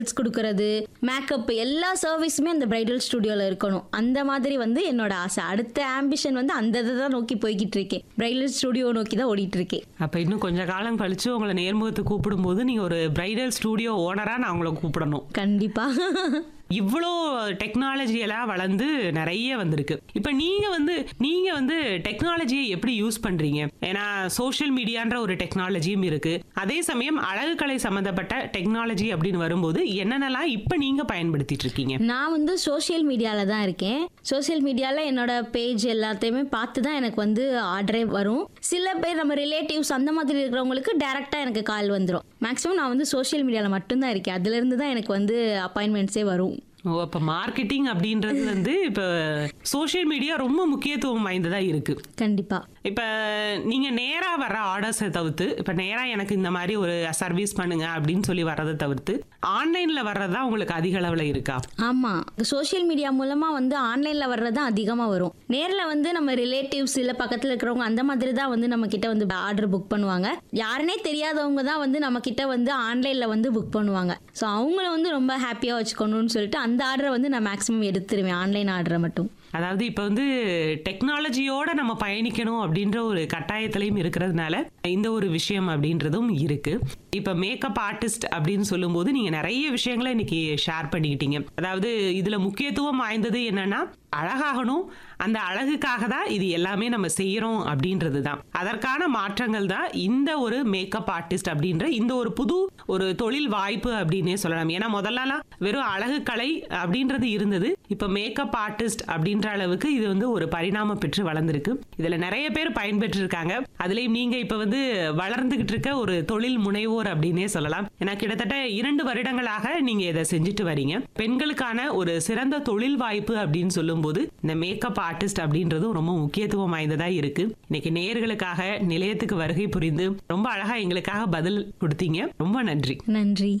கொடுக்கறது மேக்கப் எல்லா சர்வீஸுமே அந்த பிரைடல் ஸ்டுடியோல இருக்கணும் அந்த மாதிரி வந்து என்னோட ஆசை அடுத்த ஆம்பிஷன் வந்து அந்த இதை தான் நோக்கி போய்கிட்டு இருக்கேன் பிரைடல் ஸ்டுடியோ நோக்கி தான் ஓடிட்டு இருக்கேன் அப்ப இன்னும் கொஞ்ச காலம் கழிச்சு உங்களை நேர்முகத்துக்கு கூப்பிடும்போது நீங்க ஒரு பிரைடல் ஸ்டூடியோ ஓனரா நான் உங்களை கூப்பிடணும் கண்டிப்பா இவ்வளோ டெக்னாலஜி எல்லாம் வளர்ந்து நிறைய வந்திருக்கு இப்போ நீங்க வந்து நீங்க வந்து டெக்னாலஜியை எப்படி யூஸ் பண்றீங்க ஏன்னா சோஷியல் மீடியான்ற ஒரு டெக்னாலஜியும் இருக்கு அதே சமயம் அழகுக்கலை சம்பந்தப்பட்ட டெக்னாலஜி அப்படின்னு வரும்போது என்னென்னலாம் இப்போ நீங்க பயன்படுத்திட்டு இருக்கீங்க நான் வந்து சோஷியல் மீடியால தான் இருக்கேன் சோஷியல் மீடியால என்னோட பேஜ் எல்லாத்தையுமே பார்த்து தான் எனக்கு வந்து ஆர்டரே வரும் சில பேர் நம்ம ரிலேட்டிவ்ஸ் அந்த மாதிரி இருக்கிறவங்களுக்கு டைரக்டா எனக்கு கால் வந்துடும் மேக்ஸிமம் நான் வந்து சோஷியல் மீடியால மட்டும்தான் இருக்கேன் அதுல இருந்து தான் எனக்கு வந்து அப்பாயின்மெண்ட்ஸே வரும் ஓ அப்போ மார்க்கெட்டிங் அப்படின்றது வந்து இப்போ சோஷியல் மீடியா ரொம்ப முக்கியத்துவம் வாய்ந்ததா இருக்கு கண்டிப்பா இப்போ நீங்க நேரா வர்ற ஆர்டர்ஸை தவிர்த்து இப்போ நேரா எனக்கு இந்த மாதிரி ஒரு சர்வீஸ் பண்ணுங்க அப்படின்னு சொல்லி வர்றதை தவிர்த்து ஆன்லைன்ல வர்றது தான் உங்களுக்கு அதிக அளவில் இருக்கா ஆமா சோஷியல் மீடியா மூலமா வந்து ஆன்லைன்ல வர்றது தான் அதிகமா வரும் நேர்ல வந்து நம்ம ரிலேட்டிவ்ஸ் இல்ல பக்கத்துல இருக்கிறவங்க அந்த மாதிரி தான் வந்து நம்ம கிட்ட வந்து ஆர்டர் புக் பண்ணுவாங்க யாருனே தெரியாதவங்க தான் வந்து நம்ம கிட்ட வந்து ஆன்லைன்ல வந்து புக் பண்ணுவாங்க ஸோ அவங்கள வந்து ரொம்ப ஹாப்பியா வச்சுக்கணும்னு சொல்லிட்டு அந்த ஆர்டரை வந்து நான் மேக்ஸிமம் எடுத்துருவேன் ஆன்லைன் ஆர்டரை மட்டும் அதாவது இப்போ வந்து டெக்னாலஜியோட நம்ம பயணிக்கணும் அப்படின்ற ஒரு கட்டாயத்திலையும் இருக்கிறதுனால இந்த ஒரு விஷயம் அப்படின்றதும் இருக்கு இப்போ மேக்கப் ஆர்டிஸ்ட் அப்படின்னு சொல்லும்போது நீங்க நிறைய விஷயங்களை இன்னைக்கு ஷேர் பண்ணிக்கிட்டீங்க அதாவது இதுல முக்கியத்துவம் வாய்ந்தது என்னன்னா அழகாகணும் அந்த அழகுக்காக தான் இது எல்லாமே நம்ம செய்யறோம் அப்படின்றது தான் அதற்கான மாற்றங்கள் தான் இந்த ஒரு மேக்கப் ஆர்டிஸ்ட் அப்படின்ற இந்த ஒரு புது ஒரு தொழில் வாய்ப்பு அப்படின்னே சொல்லலாம் ஏன்னா முதல்லலாம் வெறும் அழகு கலை அப்படின்றது இருந்தது இப்ப மேக்கப் ஆர்டிஸ்ட் அப்படின்ற அளவுக்கு இது வந்து ஒரு பரிணாமம் பெற்று வளர்ந்துருக்கு இதுல நிறைய பேர் பயன்பெற்று இருக்காங்க அதுலயும் நீங்க இப்ப வந்து வளர்ந்துகிட்டு இருக்க ஒரு தொழில் முனைவோர் அப்படின்னே சொல்லலாம் ஏன்னா கிட்டத்தட்ட இரண்டு வருடங்களாக நீங்க இதை செஞ்சுட்டு வரீங்க பெண்களுக்கான ஒரு சிறந்த தொழில் வாய்ப்பு அப்படின்னு சொல்லும்போது இந்த மேக்கப் ஆர்டிஸ்ட் அப்படின்றதும் ரொம்ப முக்கியத்துவம் வாய்ந்ததா இருக்கு இன்னைக்கு நேயர்களுக்காக நிலையத்துக்கு வருகை புரிந்து ரொம்ப அழகா எங்களுக்காக பதில் கொடுத்தீங்க ரொம்ப நன்றி நன்றி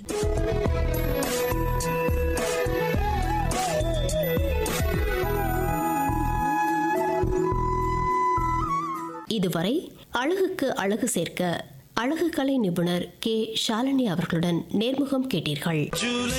இதுவரை அழகுக்கு அழகு சேர்க்க அழகு கலை நிபுணர் கே ஷாலினி அவர்களுடன் நேர்முகம் கேட்டீர்கள் ஜூலை